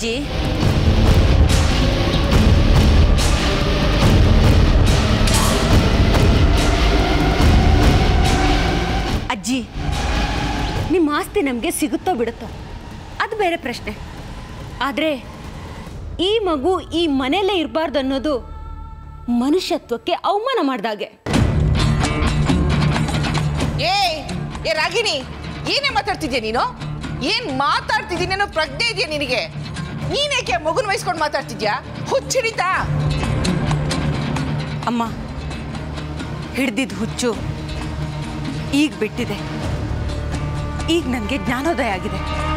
ಅಜ್ಜಿ ಅಜ್ಜಿ ನಿಮ್ಮ ಆಸ್ತಿ ನಮಗೆ ಸಿಗುತ್ತೋ ಬಿಡುತ್ತೋ ಅದು ಬೇರೆ ಪ್ರಶ್ನೆ ಆದರೆ ಈ ಮಗು ಈ ಮನೆಯಲ್ಲೇ ಇರಬಾರ್ದು ಅನ್ನೋದು ಮನುಷ್ಯತ್ವಕ್ಕೆ ಅವಮಾನ ಮಾಡ್ದಾಗೆ ಏ ಏ ರಾಗಿಣಿ ಏನೇ ಮಾತಾಡ್ತಿದ್ಯಾ ನೀನು ಏನ್ ಮಾತಾಡ್ತಿದ್ದೀನಿ ಅನ್ನೋ ಪ್ರಜ್ಞೆ ಇದೆಯಾ ನಿನಗೆ ನೀನೇಕೆ ಮಗುನ ವಹಿಸ್ಕೊಂಡು ಮಾತಾಡ್ತಿದ್ಯಾ ಹುಚ್ಚಿಡಿತಾ ಅಮ್ಮ ಹಿಡ್ದಿದ್ದ ಹುಚ್ಚು ಈಗ ಬಿಟ್ಟಿದೆ ಈಗ ನನಗೆ ಜ್ಞಾನೋದಯ ಆಗಿದೆ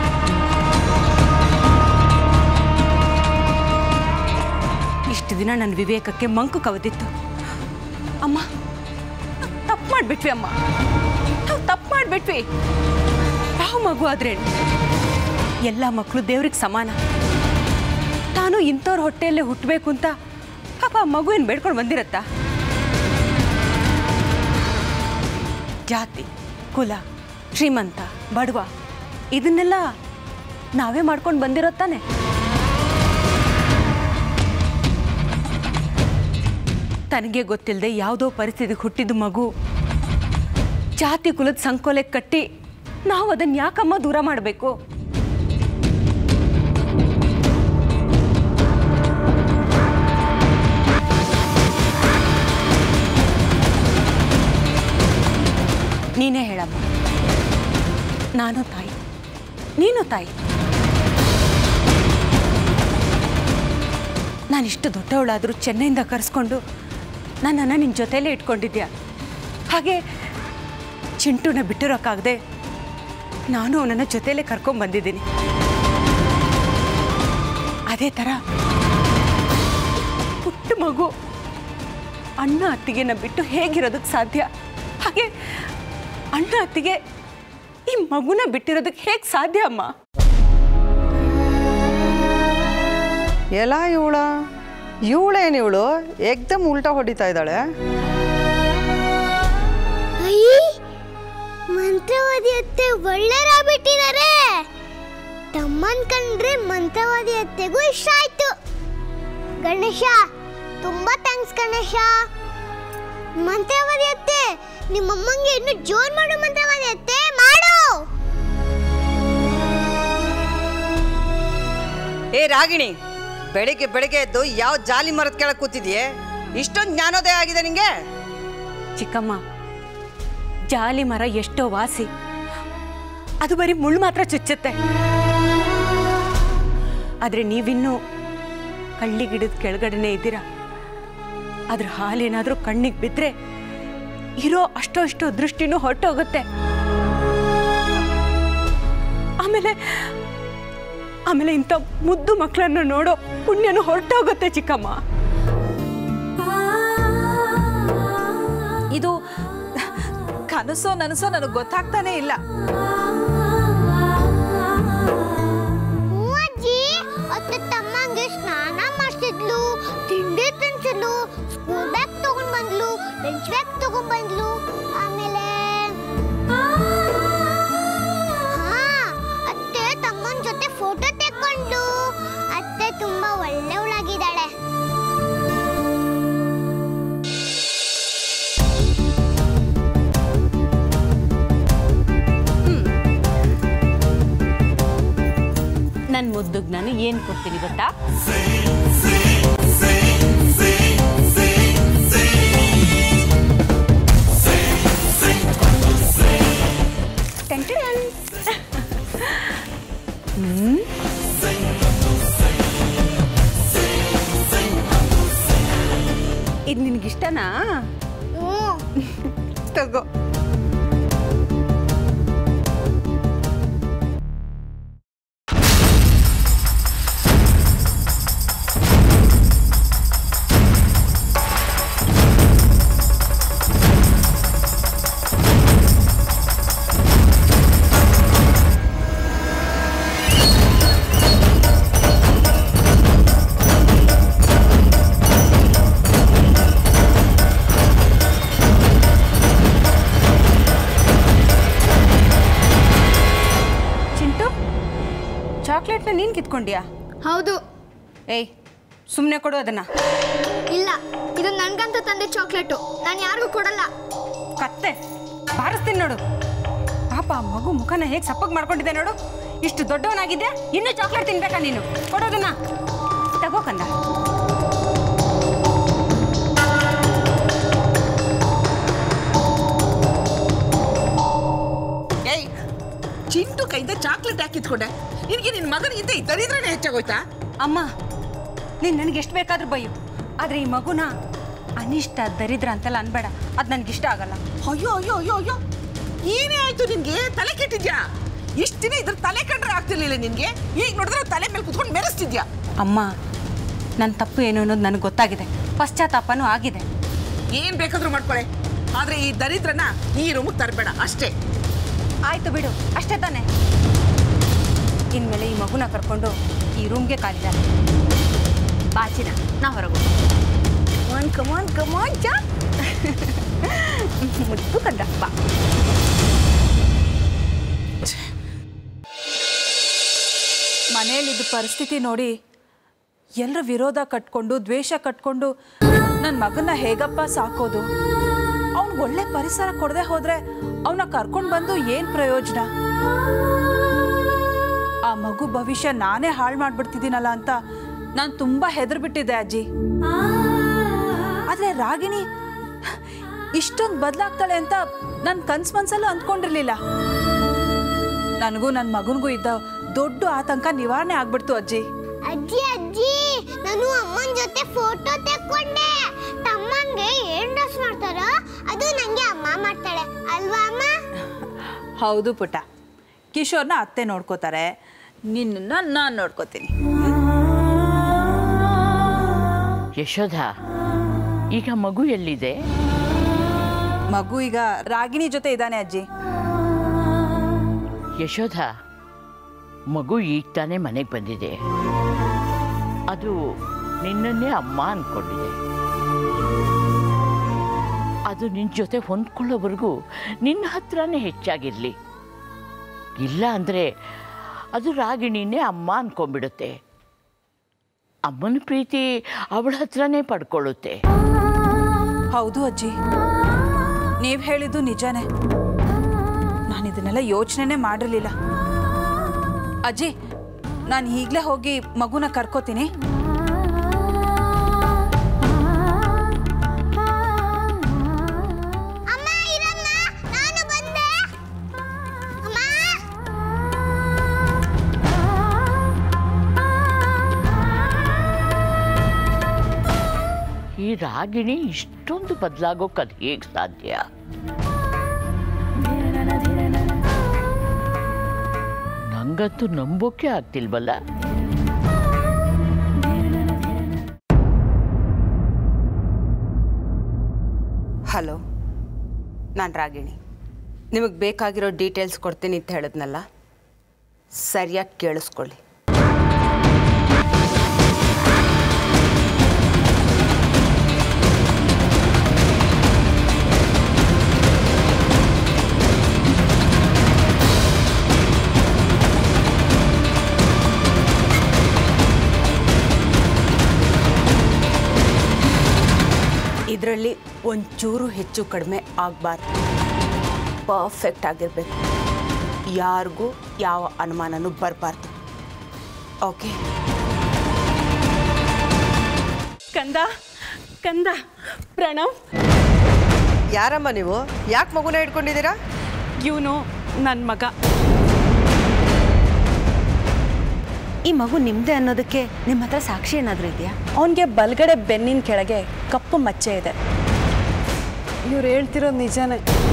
ಇಷ್ಟು ದಿನ ನನ್ನ ವಿವೇಕಕ್ಕೆ ಮಂಕು ಕವದಿತ್ತು ಅಮ್ಮ ತಪ್ಪು ಮಾಡಿಬಿಟ್ವಿ ಅಮ್ಮ ನಾವು ತಪ್ಪು ಮಾಡಿಬಿಟ್ವಿ ಯಾವ ಮಗು ಆದ್ರೆ ಎಲ್ಲ ಮಕ್ಕಳು ದೇವ್ರಿಗೆ ಸಮಾನ ತಾನು ಇಂಥವ್ರ ಹೊಟ್ಟೆಯಲ್ಲೇ ಹುಟ್ಟಬೇಕು ಅಂತ ಪಾಪ ಆ ಮಗು ಏನು ಬೇಡ್ಕೊಂಡು ಬಂದಿರತ್ತಾ ಜಾತಿ ಕುಲ ಶ್ರೀಮಂತ ಬಡವ ಇದನ್ನೆಲ್ಲ ನಾವೇ ಮಾಡ್ಕೊಂಡು ಬಂದಿರೋ ತಾನೆ ತನಗೆ ಗೊತ್ತಿಲ್ಲದೆ ಯಾವುದೋ ಪರಿಸ್ಥಿತಿಗೆ ಹುಟ್ಟಿದ ಮಗು ಜಾತಿ ಕುಲದ ಸಂಕೋಲೆ ಕಟ್ಟಿ ನಾವು ಅದನ್ನ ಯಾಕಮ್ಮ ದೂರ ಮಾಡಬೇಕು ನೀನೇ ಹೇಳಮ್ಮ ನಾನು ತಾಯಿ ನೀನು ತಾಯಿ ನಾನಿಷ್ಟು ದೊಡ್ಡವಳಾದರೂ ಚೆನ್ನೈಯಿಂದ ಕರೆಸ್ಕೊಂಡು ನನ್ನನ್ನು ನಿನ್ನ ಜೊತೆಯಲ್ಲೇ ಇಟ್ಕೊಂಡಿದ್ಯಾ ಹಾಗೆ ಚಿಂಟುನ ಬಿಟ್ಟಿರೋಕ್ಕಾಗದೆ ನಾನು ಅವನನ್ನ ಜೊತೆಯಲ್ಲೇ ಕರ್ಕೊಂಡು ಬಂದಿದ್ದೀನಿ ಅದೇ ಥರ ಪುಟ್ಟ ಮಗು ಅಣ್ಣ ಅತ್ತಿಗೆನ ಬಿಟ್ಟು ಹೇಗಿರೋದಕ್ಕೆ ಸಾಧ್ಯ ಹಾಗೆ ಅಣ್ಣ ಅತ್ತಿಗೆ ಈ ಮಗುನ ಬಿಟ್ಟಿರೋದಕ್ಕೆ ಹೇಗೆ ಸಾಧ್ಯ ಅಮ್ಮ ಎಲ್ಲ ಇವಳ ಇವಳೇನು ಇವಳು ಏಕ್ದಮ್ ಉಲ್ಟಾ ಹೊಡಿತಾ ಇದ್ದಾಳೆ ಅಯ್ಯ ಮಂತ್ರವಾದಿ ಅತ್ತೆ ಒಳ್ಳೆರಾಗ್ಬಿಟ್ಟಿದ್ದಾರೆ ತಮ್ಮನ್ ಕಂಡ್ರೆ ಮಂತ್ರವಾದಿ ಅತ್ತೆಗೂ ಇಷ್ಟ ಆಯ್ತು ಗಣೇಶ ತುಂಬಾ ಥ್ಯಾಂಕ್ಸ್ ಗಣೇಶ ಮಂತ್ರವಾದಿ ಅತ್ತೆ ನಿಮ್ಮಮ್ಮಂಗೆ ಇನ್ನು ಜೋರ್ ಮಾಡು ಮಂತ್ರವಾದಿ ಅತ್ತೆ ಮಾಡು ಏ ರಾಗಿಣಿ ಬೆಳಿಗ್ಗೆ ಬೆಳಿಗ್ಗೆ ಎದ್ದು ಯಾವ ಜಾಲಿ ಮರದ ಕೆಳಗೆ ಕೂತಿದ್ಯೆ ಇಷ್ಟೊಂದು ಜ್ಞಾನೋದಯ ಆಗಿದೆ ನಿಂಗೆ ಚಿಕ್ಕಮ್ಮ ಜಾಲಿ ಮರ ಎಷ್ಟೋ ವಾಸಿ ಅದು ಬರೀ ಮುಳ್ಳು ಮಾತ್ರ ಚುಚ್ಚುತ್ತೆ ಆದರೆ ನೀವಿನ್ನೂ ಕಳ್ಳಿ ಗಿಡದ ಕೆಳಗಡೆನೇ ಇದ್ದೀರಾ ಅದ್ರ ಹಾಲೇನಾದರೂ ಕಣ್ಣಿಗೆ ಬಿದ್ದರೆ ಇರೋ ಅಷ್ಟೋ ಇಷ್ಟೋ ದೃಷ್ಟಿನೂ ಹೊರಟೋಗುತ್ತೆ ಆಮೇಲೆ ಆಮೇಲೆ ಇಂಥ ಮುದ್ದು ಮಕ್ಕಳನ್ನು ನೋಡೋ ಪುಣ್ಯನೂ ಹೊರಟೋಗುತ್ತೆ ಚಿಕ್ಕಮ್ಮ ಇದು ಕನಸೋ ನನಸೋ ನನಗೆ ಗೊತ್ತಾಗ್ತಾನೆ ಇಲ್ಲ ಹ್ಞೂ ಅಜ್ಜಿ ಅತ್ತೆ ತಮ್ಮಂಗೆ ಸ್ನಾನ ಮಾಡಿಸಿದ್ಲು ತಿಂಡಿ ತಿನ್ಸಿದ್ಲು ಸ್ಕೂಲ್ ಬ್ಯಾಗ್ ತಗೊಂಡ್ ಬಂದ್ಲು ಲಂಚ್ ಬ್ಯಾಗ್ ತಗೊಂಡ್ ಬಂದ್ಲು ಆಮೇಲೆ ಹಾ ಅತ್ತೆ ತಮ್ಮನ ಜೊತೆ ಫೋಟೋ ತೆಕ್ಕೊಂಡು ಅತ್ತೆ ತುಂಬಾ ಒಳ್ಳೆಯವಳಾಗಿದ್ದಾಳೆ ನನ್ನ ಮುದ್ದುಗ್ ನಾನು ಏನು ಕೊಡ್ತೀನಿ ಗೊತ್ತಾ ಟೆಂಟಡನ್. ಹ್ಮ್. ಇದು ನಿನಗಿಷ್ಟನಾ ಹ್ಞೂ ತಗೋ ಚಿಂಟು ಚಾಕ್ಲೇಟ್ನ ನೀನು ಕಿತ್ಕೊಂಡ್ಯಾ ಹೌದು ಏಯ್ ಸುಮ್ಮನೆ ಕೊಡು ಅದನ್ನ ಇಲ್ಲ ಇದು ನನ್ಗಂತ ತಂದೆ ಚಾಕ್ಲೇಟು ನಾನು ಯಾರಿಗೂ ಕೊಡಲ್ಲ ಕತ್ತೆ ಬಾರಿಸ್ತೀನಿ ನೋಡು ಪಾಪ ಆ ಮಗು ಮುಖನ ಹೇಗೆ ಸಪ್ಪಗೆ ಮಾಡ್ಕೊಂಡಿದೆ ನೋಡು ಇಷ್ಟು ದೊಡ್ಡವನಾಗಿದ್ದೆ ಇನ್ನೂ ಚಾಕ್ಲೇಟ್ ತಿನ್ಬೇಕಾ ನೀನು ಕೊಡೋದನ್ನ ತಗೋಕಂದ ಏಯ್ ಚಿಂಟು ಕೈಯಿಂದ ಚಾಕ್ಲೇಟ್ ಹಾಕಿತ್ಕೊಂಡೆ ನಿನಗೆ ನಿನ್ನ ಮಗನಿಗಿಂತ ಈ ದರಿದ್ರನೇ ಹೆಚ್ಚಾಗೋಯ್ತಾ ಅಮ್ಮ ನೀನು ನನಗೆ ಎಷ್ಟು ಬೇಕಾದ್ರೂ ಬೈಯು ಆದರೆ ಈ ಮಗುನ ಅನಿಷ್ಟ ದರಿದ್ರ ಅಂತೆಲ್ಲ ಅನ್ಬೇಡ ಅದು ನನಗಿಷ್ಟ ಆಗಲ್ಲ ಅಯ್ಯೋ ಅಯ್ಯೋ ಅಯ್ಯೋ ಅಯ್ಯೋ ಏನೇ ಆಯ್ತು ನಿನ್ಗೆ ತಲೆ ಕೆಟ್ಟಿದ್ಯಾ ಇಷ್ಟು ದಿನ ಇದ್ರ ತಲೆ ಕಂಡ್ರೆ ಆಗ್ತಿರ್ಲಿಲ್ಲ ನಿನ್ಗೆ ಈಗ ನೋಡಿದ್ರೆ ತಲೆ ಮೇಲೆ ಕುತ್ಕೊಂಡು ಮೆರೆಸ್ತಿದ್ಯಾ ಅಮ್ಮ ನನ್ನ ತಪ್ಪು ಏನು ಅನ್ನೋದು ನನಗೆ ಗೊತ್ತಾಗಿದೆ ಪಶ್ಚಾತ್ತಾಪನೂ ಆಗಿದೆ ಏನ್ ಬೇಕಾದ್ರೂ ಮಾಡ್ಕೊಳೆ ಆದ್ರೆ ಈ ದರಿದ್ರನ ಈ ರೂಮಿಗೆ ತರಬೇಡ ಅಷ್ಟೇ ಆಯ್ತು ಬಿಡು ಅಷ್ಟೇ ತಾನೆ ಇನ್ಮೇಲೆ ಈ ಮಗುನ ಕರ್ಕೊಂಡು ಈ ರೂಮ್ಗೆ ಕಾಲಿದ್ದಾರೆ ಬಾಚಿನ ನಾ ಹೊರಗು ಕಮಾನ್ ಕಮಾನ್ ಕಮಾನ್ ಚಾ ಮುದ್ದು ಕಂದ ಬಾ ಮನೆಯಲ್ಲಿದ್ದ ಪರಿಸ್ಥಿತಿ ನೋಡಿ ಎಲ್ಲರ ವಿರೋಧ ಕಟ್ಕೊಂಡು ದ್ವೇಷ ಕಟ್ಕೊಂಡು ನನ್ನ ಮಗನ್ನ ಹೇಗಪ್ಪ ಸಾಕೋದು ಅವ್ನಿಗೆ ಒಳ್ಳೆ ಪರಿಸರ ಕೊಡದೆ ಹೋದ್ರೆ ಅವನ್ನ ಕರ್ಕೊಂಡು ಬಂದು ಏನು ಪ್ರಯೋಜನ ಆ ಮಗು ಭವಿಷ್ಯ ನಾನೇ ಹಾಳು ಮಾಡ್ಬಿಡ್ತಿದ್ದೀನಲ್ಲ ಅಂತ ನಾನು ತುಂಬ ಹೆದರ್ಬಿಟ್ಟಿದ್ದೆ ಅಜ್ಜಿ ಆದರೆ ರಾಗಿಣಿ ಇಷ್ಟೊಂದು ಬದಲಾಗ್ತಾಳೆ ಅಂತ ನನ್ನ ಕನ್ಸು ಮನ್ಸಲ್ಲೂ ಅಂದ್ಕೊಂಡಿರ್ಲಿಲ್ಲ ನನಗೂ ನನ್ನ ಮಗನಿಗೂ ಇದ್ದ ದೊಡ್ಡ ಆತಂಕ ನಿವಾರಣೆ ಆಗ್ಬಿಡ್ತು ಅಜ್ಜಿ ಅಜ್ಜಿ ಅಜ್ಜಿ ನಾನು ಅಮ್ಮನ ಜೊತೆ ಫೋಟೋ ತೆಕ್ಕೊಂಡೆ ತಮ್ಮಂಗೆ ಏನ್ ಡ್ರೆಸ್ ಮಾಡ್ತಾರೋ ಅದು ನಂಗೆ ಅಮ್ಮ ಮಾಡ್ತಾಳೆ ಅಲ್ವಾ ಅಮ್ಮ ಹೌದು ಪುಟ್ಟ ಕಿಶೋರ್ನ ಅತ್ತೆ ನೋಡ್ಕೋತಾರೆ ನಿನ್ನ ನಾನು ನೋಡ್ಕೋತೀನಿ ಯಶೋಧ ಈಗ ಮಗು ಎಲ್ಲಿದೆ ಮಗು ಈಗ ರಾಗಿಣಿ ಜೊತೆ ಇದ್ದಾನೆ ಅಜ್ಜಿ ಯಶೋಧ ಮಗು ಈಗ ತಾನೇ ಮನೆಗೆ ಬಂದಿದೆ ಅದು ನಿನ್ನನ್ನೇ ಅಮ್ಮ ಅಂದ್ಕೊಂಡಿದೆ ಅದು ನಿನ್ನ ಜೊತೆ ಹೊಂದ್ಕೊಳ್ಳೋವರೆಗೂ ನಿನ್ನ ಹತ್ರನೇ ಹೆಚ್ಚಾಗಿರಲಿ ಇಲ್ಲ ಅಂದರೆ ಅದು ರಾಗಿಣಿನೇ ಅಮ್ಮ ಅಂದ್ಕೊಂಡ್ಬಿಡುತ್ತೆ ಅಮ್ಮನ ಪ್ರೀತಿ ಅವಳ ಹತ್ರನೇ ಪಡ್ಕೊಳ್ಳುತ್ತೆ ಹೌದು ಅಜ್ಜಿ ನೀವು ಹೇಳಿದ್ದು ನಿಜಾನೇ ನಾನು ಇದನ್ನೆಲ್ಲ ಯೋಚನೆನೇ ಮಾಡಿರಲಿಲ್ಲ ಅಜ್ಜಿ ನಾನು ಈಗಲೇ ಹೋಗಿ ಮಗುನ ಕರ್ಕೋತೀನಿ ಅಮ್ಮ ಇರಮ್ಮ ನಾನು ಬಂದೆ ಅಮ್ಮ ಈ ರಾಗಿಣಿ ಇಷ್ಟೊಂದು ಬದಲಾಗೋಕೆ ಅದು ಹೇಗೆ ಸಾಧ್ಯ ನಂಗಂತೂ ನಂಬೋಕೆ ಆಗ್ತಿಲ್ವಲ್ಲ ಹಲೋ ನಾನು ರಾಗಿಣಿ ನಿಮಗೆ ಬೇಕಾಗಿರೋ ಡೀಟೇಲ್ಸ್ ಕೊಡ್ತೀನಿ ಅಂತ ಹೇಳಿದ್ನಲ್ಲ ಸರಿಯಾಗಿ ಕೇಳಿಸ್ಕೊಳ್ಳಿ ಇದರಲ್ಲಿ ಒಂಚೂರು ಹೆಚ್ಚು ಕಡಿಮೆ ಆಗಬಾರ್ದು ಪರ್ಫೆಕ್ಟ್ ಆಗಿರಬೇಕು ಯಾರಿಗೂ ಯಾವ ಅನುಮಾನನೂ ಬರಬಾರ್ದು ಓಕೆ ಕಂದ ಕಂದ ಪ್ರಣವ್ ಯಾರಮ್ಮ ನೀವು ಯಾಕೆ ಮಗುನ ಇಟ್ಕೊಂಡಿದ್ದೀರಾ ಇವನು ನನ್ನ ಮಗ ಈ ಮಗು ನಿಮ್ಮದೇ ಅನ್ನೋದಕ್ಕೆ ನಿಮ್ಮ ಹತ್ರ ಸಾಕ್ಷಿ ಏನಾದರೂ ಇದೆಯಾ ಅವನಿಗೆ ಬಲಗಡೆ ಬೆನ್ನಿನ ಕೆಳಗೆ ಕಪ್ಪು ಮಚ್ಚೆ ಇದೆ ಇವ್ರು ಹೇಳ್ತಿರೋದು ನಿಜಾನೇ